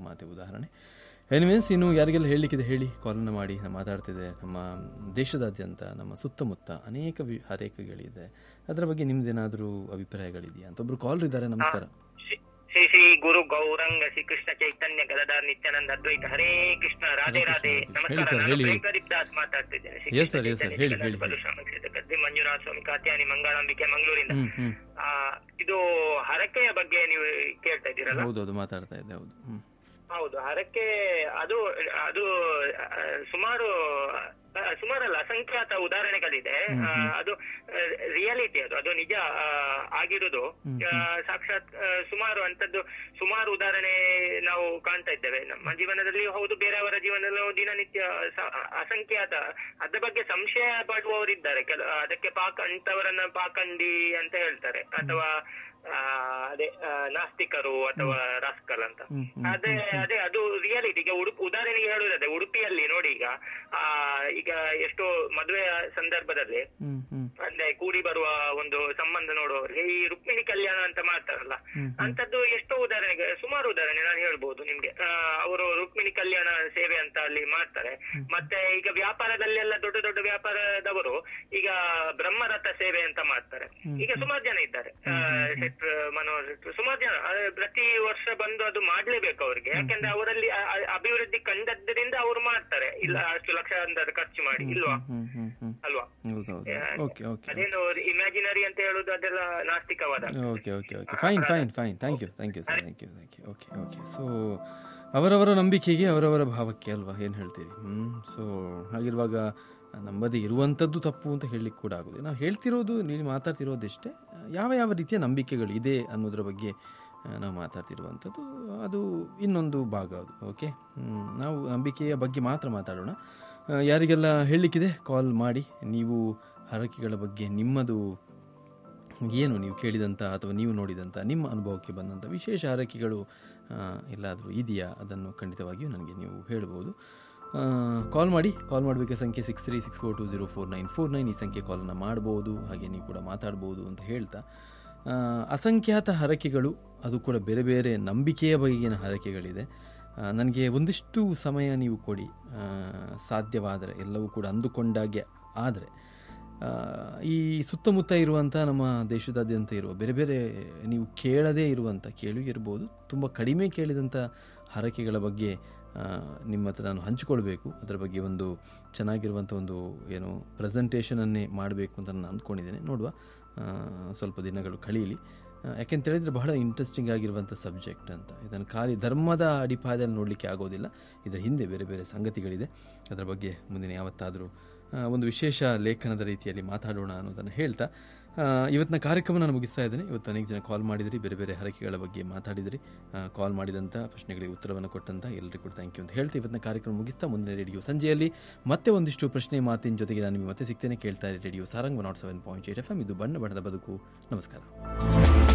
ಮಾತೆ ಉದಾಹರಣೆ ಎನಿವೇಸ್ ಇನ್ನು ಯಾರಿಗೆಲ್ಲ ಹೇಳಲಿಕ್ಕಿದೆ ಹೇಳಿ ಕಾಲನ್ನು ಮಾಡಿ ನಾನು ಮಾತಾಡ್ತಿದ್ದೆ ನಮ್ಮ ದೇಶದಾದ್ಯಂತ ನಮ್ಮ ಸುತ್ತಮುತ್ತ ಅನೇಕ ವಿ ಹರೇಕಗಳಿದೆ ಅದರ ಬಗ್ಗೆ ನಿಮ್ದೇನಾದರೂ ಅಭಿಪ್ರಾಯಗಳಿದೆಯಾ ಅಂತ ಒಬ್ರು ಕಾಲ್ ಇದ್ದಾರೆ ನಮಸ್ಕಾರ ಶ್ರೀ ಶ್ರೀ ಶ್ರೀ ಗುರು ಗೌರಂಗ ಶ್ರೀ ಕೃಷ್ಣ ಚೈತನ್ಯ ಗದದಾರ್ ನಿತ್ಯಾನಂದ ಅದ್ವೈತ ಹರೇ ಕೃಷ್ಣ ರಾಧೆ ರಾಧೆ ಹೇಳಿ ನಮಸ್ಕಾರ ಸರ್, ನಾನು ಹೇಳಿ, ಹೇಳಿ. ಪ್ರೇಮದೀಪ್ Das ಮಾತಾಡ್ತಿದ್ದೇನೆ Shri Yes, Krishna sir, yes, sir. ಚೈತನ್ಯ ಹೇಳಿ, ಜಗನ್ನಾಥ ಹೇಳಿ, ಪರಶುರಾಮ ಕ್ಷೇತ್ರ ಗದ್ದೆ ಮಂಜುನಾಥ ಸ್ವಾಮಿ ಕಾತ್ಯಾನಿ ಮಂಗಳಾಂಬಿಕೆ ಮಂಗಳೂರಿಂದ ಹ್ಮ್ ಹ್ಮ್ ಆ, ಇದು ಹರಕೆಯ ಬಗ್ಗೆ ನೀವು ಕೇಳ್ತಾ ಇದ್ದೀರಲ್ಲ ಹೌದು ಅದು ಮಾತಾಡ್ತಾ ಇದ್ದೆ ಹೌದು ಹ್ಮ್ ಹೌದು ಹರಕೆ ಅದು ಅದು ಆ, ಸುಮಾರು ಆ, ಸುಮಾರಲ್ಲ ಅಸಂಖ್ಯಾತ ಉದಾಹರಣೆಗಳಿದೆ ಆ, ಅದು ರಿಯಾಲಿಟಿ ಅದು ಅದು ನಿಜ ಆ, ಆಗಿರುವುದು ಆ, ಸಾಕ್ಷಾತ್ ಆ, ಸುಮಾರು ಅಂತದ್ದು ಸುಮಾರು ಉದಾಹರಣೆ ನಾವು ಕಾಣ್ತಾ ಇದ್ದೇವೆ ನಮ್ಮ ಜೀವನದಲ್ಲಿ ಹೌದು ಬೇರೆಯವರ ಜೀವನದಲ್ಲೂ ದಿನನಿತ್ಯ ಸ- ಅಸಂಖ್ಯಾತ ಅದ್ರ ಬಗ್ಗೆ ಸಂಶಯ ಪಡುವವರಿದ್ದಾರೆ ಕೆಲ ಅದಕ್ಕೆ ಪಾಕ ಅಂತವರನ್ನ ಪಾಕಂಡಿ ಅಂತ ಹೇಳ್ತಾರೆ ಅಥವಾ ಆ, ಅದೇ ಆ, ನಾಸ್ತಿಕರು ಅಥವಾ ರಾಸ್ಕಲ್ ಅಂತ ಹ್ಮ್, ಹ್ಮ್, ಅದೇ ಅದೇ ಅದು ರಿಯಾಲಿಟಿ ಈಗ ಉಡುಪಿ ಉದಾಹರಣೆಗೆ ಹೇಳುವುದಾದ್ರೆ ಉಡುಪಿಯಲ್ಲಿ ನೋಡಿ ಈಗ ಆ ಈಗ ಎಷ್ಟೋ ಮದುವೆಯ ಸಂದರ್ಭದಲ್ಲಿ ಹ್ಮ್ ಹ್ಮ್ ಅಂದ್ರೆ ಕೂಡಿ ಬರುವ ಒಂದು ಸಂಬಂಧ ನೋಡುವವರಿಗೆ ಈ ರುಕ್ಮಿಣಿ ಕಲ್ಯಾಣ ಅಂತ ಮಾಡ್ತಾರಲ್ಲ ಹ್ಮ್, ಅಂತದ್ದು ಎಷ್ಟೋ ಉದಾಹರಣೆಗೆ ಸುಮಾರು ಉದಾಹರಣೆ ನಾನು ಹೇಳ್ಬೋದು ನಿಮ್ಗೆ ಆ, ಅವರು ರುಕ್ಮಿಣಿ ಕಲ್ಯಾಣ ಸೇವೆ ಅಂತ ಅಲ್ಲಿ ಮಾಡ್ತಾರೆ ಮತ್ತೆ ಈಗ ವ್ಯಾಪಾರದಲ್ಲೆಲ್ಲ ದೊಡ್ಡ ದೊಡ್ಡ ವ್ಯಾಪಾರದವರು ಈಗ ಬ್ರಹ್ಮರಥ ಸೇವೆ ಅಂತ ಮಾಡ್ತಾರೆ ಈಗ ಸುಮಾರು ಜನ ಇದ್ದಾರೆ ಆ, ಶೆಟ್ರು ಮನೋಹರ್ ಶೆಟ್ರು ಸುಮಾರು ಜನ ಆ, ಪ್ರತಿ ವರ್ಷ ಬಂದು ಅದು ಮಾಡ್ಲೇಬೇಕು ಅವ್ರಿಗೆ ಯಾಕಂದ್ರೆ ಅವರಲ್ಲಿ ಆ- ಆ ಅಭಿವೃದ್ಧಿ ಕಂಡದ್ದರಿಂದ ಅವರು ಮಾಡ್ತಾರೆ ಇಲ್ಲ ಅಷ್ಟು ಲಕ್ಷಾಂತರ ಖರ್ಚು ಮಾಡಿ ಇಲ್ವಾ ಹ್ಮ್ ಹ್ಮ್ ಹ್ಮ್ ಅಲ್ವಾ ಹೌದು ಹೌದು ಓಕೆ ಓಕೆ ಅದೇನು ಇಮ್ಯಾಜಿನರಿ ಅಂತ ಹೇಳುದು ಅದೆಲ್ಲ ನಾಸ್ತಿಕವಾದ okay okay okay fine fine fine thank you thank you sir thank you thank you okay okay so ಅವರವರ ನಂಬಿಕೆಗೆ ಅವರವರ ಭಾವಕ್ಕೆ ಅಲ್ವಾ ಏನು ಹೇಳ್ತೀರಿ ಹ್ಞೂ ಸೊ ಹಾಗಿರುವಾಗ ನಂಬದೇ ಇರುವಂಥದ್ದು ತಪ್ಪು ಅಂತ ಹೇಳಲಿಕ್ಕೆ ಕೂಡ ಆಗೋದು ನಾವು ಹೇಳ್ತಿರೋದು ನೀವು ಮಾತಾಡ್ತಿರೋದಿಷ್ಟೇ ಯಾವ ಯಾವ ರೀತಿಯ ನಂಬಿಕೆಗಳು ಇದೆ ಅನ್ನೋದ್ರ ಬಗ್ಗೆ ಆ, ನಾವು ಮಾತಾಡ್ತಿರುವಂಥದ್ದು ಅದು ಇನ್ನೊಂದು ಭಾಗ ಅದು ಓಕೆ ಹ್ಮ್, ನಾವು ನಂಬಿಕೆಯ ಬಗ್ಗೆ ಮಾತ್ರ ಮಾತಾಡೋಣ ಆ, ಯಾರಿಗೆಲ್ಲ ಹೇಳಲಿಕ್ಕಿದೆ ಕಾಲ್ ಮಾಡಿ ನೀವು ಹರಕೆಗಳ ಬಗ್ಗೆ ನಿಮ್ಮದು ಏನು ನೀವು ಕೇಳಿದಂಥ ಅಥವಾ ನೀವು ನೋಡಿದಂಥ ನಿಮ್ಮ ಅನುಭವಕ್ಕೆ ಬಂದಂಥ ವಿಶೇಷ ಹರಕೆಗಳು ಆ, ಎಲ್ಲಾದರೂ ಇದೆಯಾ ಅದನ್ನು ಖಂಡಿತವಾಗಿಯೂ ನನಗೆ ನೀವು ಹೇಳ್ಬೋದು ಕಾಲ್ ಮಾಡಿ ಕಾಲ್ ಮಾಡಬೇಕಾದ ಸಂಖ್ಯೆ six three six four two zero four nine four nine ಈ ಸಂಖ್ಯೆ ಕಾಲನ್ನು ಮಾಡ್ಬೋದು ಹಾಗೆ ನೀವು ಕೂಡ ಮಾತಾಡ್ಬೋದು ಅಂತ ಹೇಳ್ತಾ ಆ, ಅಸಂಖ್ಯಾತ ಹರಕೆಗಳು ಅದು ಕೂಡ ಬೇರೆ ಬೇರೆ ನಂಬಿಕೆಯ ಬಗೆಗಿನ ಹರಕೆಗಳಿದೆ ನನಗೆ ಒಂದಿಷ್ಟು ಸಮಯ ನೀವು ಕೊಡಿ ಆ, ಸಾಧ್ಯವಾದರೆ ಎಲ್ಲವೂ ಕೂಡ ಅಂದುಕೊಂಡಾಗೆ ಆದರೆ ಆ, ಈ ಸುತ್ತಮುತ್ತ ಇರುವಂಥ ನಮ್ಮ ದೇಶದಾದ್ಯಂತ ಇರುವ ಬೇರೆ ಬೇರೆ ನೀವು ಕೇಳದೇ ಇರುವಂಥ ಕೇಳಿ ಇರ್ಬೋದು ತುಂಬ ಕಡಿಮೆ ಕೇಳಿದಂಥ ಹರಕೆಗಳ ಬಗ್ಗೆ ಆ, ನಿಮ್ಮ ಹತ್ರ ನಾನು ಹಂಚಿಕೊಳ್ಬೇಕು ಅದರ ಬಗ್ಗೆ ಒಂದು ಚೆನ್ನಾಗಿರುವಂಥ ಒಂದು ಏನು ಪ್ರೆಸೆಂಟೇಷನನ್ನೇ ಮಾಡಬೇಕು ಅಂತ ನಾನು ಅಂದ್ಕೊಂಡಿದ್ದೇನೆ ನೋಡುವ ಆ, ಸ್ವಲ್ಪ ದಿನಗಳು ಕಳೀಲಿ ಆ, ಯಾಕೆಂತ ಹೇಳಿದರೆ ಬಹಳ ಇಂಟ್ರೆಸ್ಟಿಂಗ್ ಆಗಿರುವಂಥ ಸಬ್ಜೆಕ್ಟ್ ಅಂತ ಇದನ್ನು ಖಾಲಿ ಧರ್ಮದ ಅಡಿಪಾಯದಲ್ಲಿ ನೋಡಲಿಕ್ಕೆ ಆಗೋದಿಲ್ಲ ಇದರ ಹಿಂದೆ ಬೇರೆ ಬೇರೆ ಸಂಗತಿಗಳಿದೆ ಅದರ ಬಗ್ಗೆ ಮುಂದಿನ ಯಾವತ್ತಾದರೂ ಆ, ಒಂದು ವಿಶೇಷ ಲೇಖನದ ರೀತಿಯಲ್ಲಿ ಮಾತಾಡೋಣ ಅನ್ನೋದನ್ನು ಹೇಳ್ತಾ ಆ, ಇವತ್ತಿನ ಕಾರ್ಯಕ್ರಮ ನಾನು ಮುಗಿಸ್ತಾ ಇದ್ದೇನೆ ಇವತ್ತು ಅನೇಕ ಜನ ಕಾಲ್ ಮಾಡಿದ್ರಿ ಬೇರೆ ಬೇರೆ ಹರಕೆಗಳ ಬಗ್ಗೆ ಮಾತಾಡಿದ್ರಿ ಕಾಲ್ ಮಾಡಿದಂಥ ಪ್ರಶ್ನೆಗಳಿಗೆ ಉತ್ತರವನ್ನು ಕೊಟ್ಟಂತ ಎಲ್ಲರಿಗೂ ಕೂಡ ಥ್ಯಾಂಕ್ ಯು ಅಂತ ಹೇಳ್ತಾ ಇವತ್ತಿನ ಕಾರ್ಯಕ್ರಮ ಮುಗಿಸ್ತಾ ಮುಂದಿನ ರೇಡಿಯೋ ಸಂಜೆಯಲ್ಲಿ ಮತ್ತೆ ಒಂದಿಷ್ಟು ಪ್ರಶ್ನೆ ಮಾತಿನ ಜೊತೆಗೆ ನಾನು ನಿಮಗೆ ಮತ್ತೆ ಸಿಗ್ತೇನೆ ಕೇಳ್ತಾ ಇರಿ radio Sarang naught seven point eight F M ಇದು ಬಣ್ಣ ಬಣ್ಣದ ಬದುಕು ನಮಸ್ಕಾರ